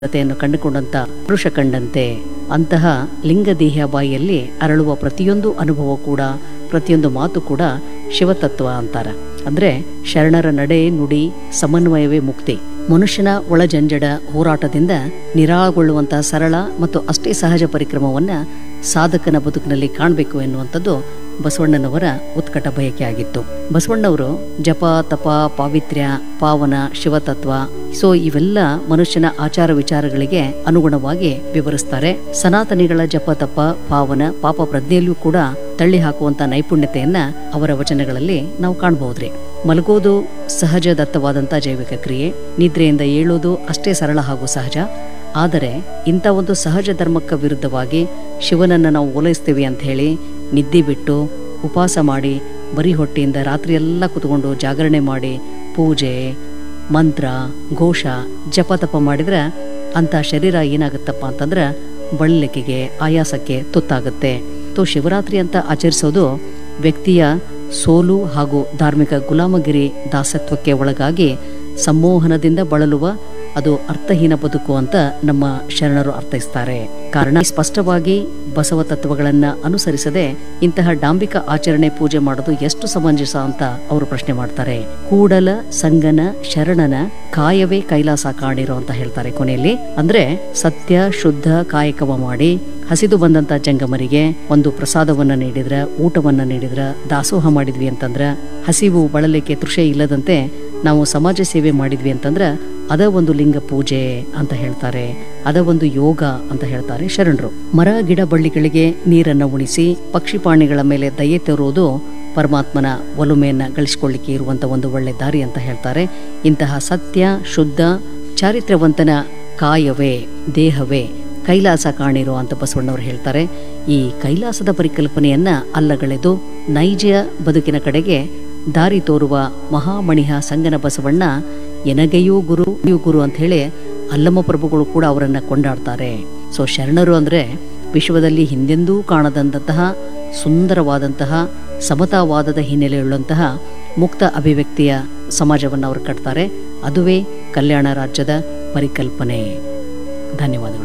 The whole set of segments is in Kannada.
ತೆಯನ್ನು ಕಂಡುಕೊಂಡಂತ ಪುರುಷ ಕಂಡಂತೆ ಅಂತಹ ಲಿಂಗದೇಹ ಬಾಯಿಯಲ್ಲಿ ಅರಳುವ ಪ್ರತಿಯೊಂದು ಅನುಭವ ಕೂಡ ಪ್ರತಿಯೊಂದು ಮಾತು ಕೂಡ ಶಿವತತ್ವ ಅಂತಾರ ಅಂದ್ರೆ ಶರಣರ ನಡೆ ನುಡಿ ಸಮನ್ವಯವೇ ಮುಕ್ತಿ ಮನುಷ್ಯನ ಒಳಜಂಜಡ ಹೋರಾಟದಿಂದ ನಿರಾಳಗೊಳ್ಳುವಂತಹ ಸರಳ ಮತ್ತು ಅಷ್ಟೇ ಸಹಜ ಪರಿಕ್ರಮವನ್ನ ಸಾಧಕನ ಬದುಕಿನಲ್ಲಿ ಕಾಣಬೇಕು ಎನ್ನುವಂಥದ್ದು ಬಸವಣ್ಣನವರ ಉತ್ಕಟ ಬಯಕೆ ಆಗಿತ್ತು ಬಸವಣ್ಣವರು ಜಪ ತಪ ಪಾವಿತ್ರ್ಯ ಪಾವನ ಶಿವತತ್ವ ಸೊ ಇವೆಲ್ಲ ಮನುಷ್ಯನ ಆಚಾರ ವಿಚಾರಗಳಿಗೆ ಅನುಗುಣವಾಗಿ ವಿವರಿಸ್ತಾರೆ ಸನಾತನಿಗಳ ಜಪ ತಪ ಪಾವನ ಪಾಪ ಪ್ರಜ್ಞೆಯಲ್ಲೂ ಕೂಡ ತಳ್ಳಿ ಹಾಕುವಂತ ನೈಪುಣ್ಯತೆಯನ್ನ ಅವರ ವಚನಗಳಲ್ಲಿ ನಾವು ಕಾಣಬಹುದ್ರಿ ಮಲಗೋದು ಸಹಜ ದತ್ತವಾದಂತ ಜೈವಿಕ ಕ್ರಿಯೆ ನಿದ್ರೆಯಿಂದ ಏಳೋದು ಅಷ್ಟೇ ಸರಳ ಹಾಗೂ ಸಹಜ ಆದರೆ ಇಂಥ ಒಂದು ಸಹಜ ಧರ್ಮಕ್ಕೆ ವಿರುದ್ಧವಾಗಿ ಶಿವನನ್ನು ನಾವು ಓಲೈಸ್ತೀವಿ ಅಂತ ಹೇಳಿ ನಿದ್ದೆ ಬಿಟ್ಟು ಉಪವಾಸ ಮಾಡಿ ಬರೀ ಹೊಟ್ಟೆಯಿಂದ ರಾತ್ರಿಯೆಲ್ಲ ಕುತ್ಕೊಂಡು ಜಾಗರಣೆ ಮಾಡಿ ಪೂಜೆ ಮಂತ್ರ ಘೋಷ ಜಪತಪ ಮಾಡಿದ್ರೆ ಅಂಥ ಶರೀರ ಏನಾಗುತ್ತಪ್ಪ ಅಂತಂದ್ರೆ ಬಳಲಿಕೆಗೆ ಆಯಾಸಕ್ಕೆ ತುತ್ತಾಗುತ್ತೆ ತೋ ಶಿವರಾತ್ರಿ ಅಂತ ಆಚರಿಸೋದು ವ್ಯಕ್ತಿಯ ಸೋಲು ಹಾಗೂ ಧಾರ್ಮಿಕ ಗುಲಾಮಗಿರಿ ದಾಸತ್ವಕ್ಕೆ ಒಳಗಾಗಿ ಸಂಮೋಹನದಿಂದ ಬಳಲುವ ಅದು ಅರ್ಥಹೀನ ಬದುಕು ಅಂತ ನಮ್ಮ ಶರಣರು ಅರ್ಥೈಸ್ತಾರೆ ಕಾರಣ ಸ್ಪಷ್ಟವಾಗಿ ಬಸವ ತತ್ವಗಳನ್ನ ಅನುಸರಿಸದೆ ಇಂತಹ ಡಾಂಬಿಕ ಆಚರಣೆ ಪೂಜೆ ಮಾಡೋದು ಎಷ್ಟು ಸಮಂಜಸ ಅಂತ ಅವರು ಪ್ರಶ್ನೆ ಮಾಡ್ತಾರೆ ಕೂಡಲ ಸಂಗನ ಶರಣನ ಕಾಯವೇ ಕೈಲಾಸ ಕಾಣಿರೋ ಅಂತ ಹೇಳ್ತಾರೆ ಕೊನೆಯಲ್ಲಿ ಅಂದ್ರೆ ಸತ್ಯ ಶುದ್ಧ ಕಾಯಕವ ಮಾಡಿ ಹಸಿದು ಬಂದಂತ ಜಂಗಮರಿಗೆ ಒಂದು ಪ್ರಸಾದವನ್ನ ನೀಡಿದ್ರ ಊಟವನ್ನ ನೀಡಿದ್ರ ದಾಸೋಹ ಮಾಡಿದ್ವಿ ಅಂತಂದ್ರ ಹಸಿವು ಬಳಲಿಕೆ ತೃಷೆ ಇಲ್ಲದಂತೆ ನಾವು ಸಮಾಜ ಸೇವೆ ಮಾಡಿದ್ವಿ ಅಂತಂದ್ರ ಅದ ಒಂದು ಲಿಂಗ ಪೂಜೆ ಅಂತ ಹೇಳ್ತಾರೆ ಅದ ಒಂದು ಯೋಗ ಅಂತ ಹೇಳ್ತಾರೆ ಶರಣರು ಮರ ಗಿಡ ಬಳ್ಳಿಗಳಿಗೆ ನೀರನ್ನ ಉಣಿಸಿ ಪಕ್ಷಿ ಪ್ರಾಣಿಗಳ ಮೇಲೆ ದಯೆ ತೋರುವುದು ಪರಮಾತ್ಮನ ಒಲುಮೆಯನ್ನ ಗಳಿಸಿಕೊಳ್ಳಿಕ್ಕೆ ಇರುವಂತ ಒಂದು ಒಳ್ಳೆ ದಾರಿ ಅಂತ ಹೇಳ್ತಾರೆ ಇಂತಹ ಸತ್ಯ ಶುದ್ಧ ಚಾರಿತ್ರ್ಯವಂತನ ಕಾಯವೇ ದೇಹವೇ ಕೈಲಾಸ ಕಾಣಿರೋ ಅಂತ ಬಸವಣ್ಣವರು ಹೇಳ್ತಾರೆ ಈ ಕೈಲಾಸದ ಪರಿಕಲ್ಪನೆಯನ್ನ ಅಲ್ಲಗಳೆದು ನೈಜ ಬದುಕಿನ ಕಡೆಗೆ ದಾರಿ ತೋರುವ ಮಹಾಮಣಿಹ ಸಂಗನ ಬಸವಣ್ಣ ಎನಗೆಯೂ ಗುರು ಯೂ ಗುರು ಅಂತ ಹೇಳಿ ಅಲ್ಲಮ್ಮ ಪ್ರಭುಗಳು ಕೂಡ ಅವರನ್ನ ಕೊಂಡಾಡ್ತಾರೆ ಸೊ ಶರಣರು ಅಂದ್ರೆ ವಿಶ್ವದಲ್ಲಿ ಹಿಂದೆಂದೂ ಕಾಣದಂತಹ ಸುಂದರವಾದಂತಹ ಸಮತಾವಾದದ ಹಿನ್ನೆಲೆಯುಳ್ಳಂತಹ ಮುಕ್ತ ಅಭಿವ್ಯಕ್ತಿಯ ಸಮಾಜವನ್ನು ಅವರು ಕಟ್ತಾರೆ ಅದುವೇ ಕಲ್ಯಾಣ ರಾಜ್ಯದ ಪರಿಕಲ್ಪನೆ ಧನ್ಯವಾದಗಳು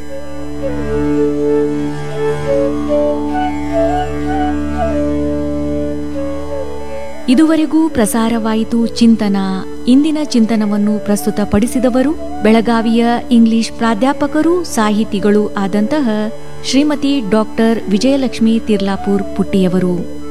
ಇದುವರೆಗೂ ಪ್ರಸಾರವಾಯಿತು ಚಿಂತನ ಇಂದಿನ ಚಿಂತನವನ್ನು ಪ್ರಸ್ತುತಪಡಿಸಿದವರು ಬೆಳಗಾವಿಯ ಇಂಗ್ಲಿಷ್ ಪ್ರಾಧ್ಯಾಪಕರು ಸಾಹಿತಿಗಳು ಆದಂತಹ ಶ್ರೀಮತಿ ಡಾಕ್ಟರ್ ವಿಜಯಲಕ್ಷ್ಮಿ ತಿರ್ಲಾಪುರ್ ಪುಟ್ಟಿಯವರು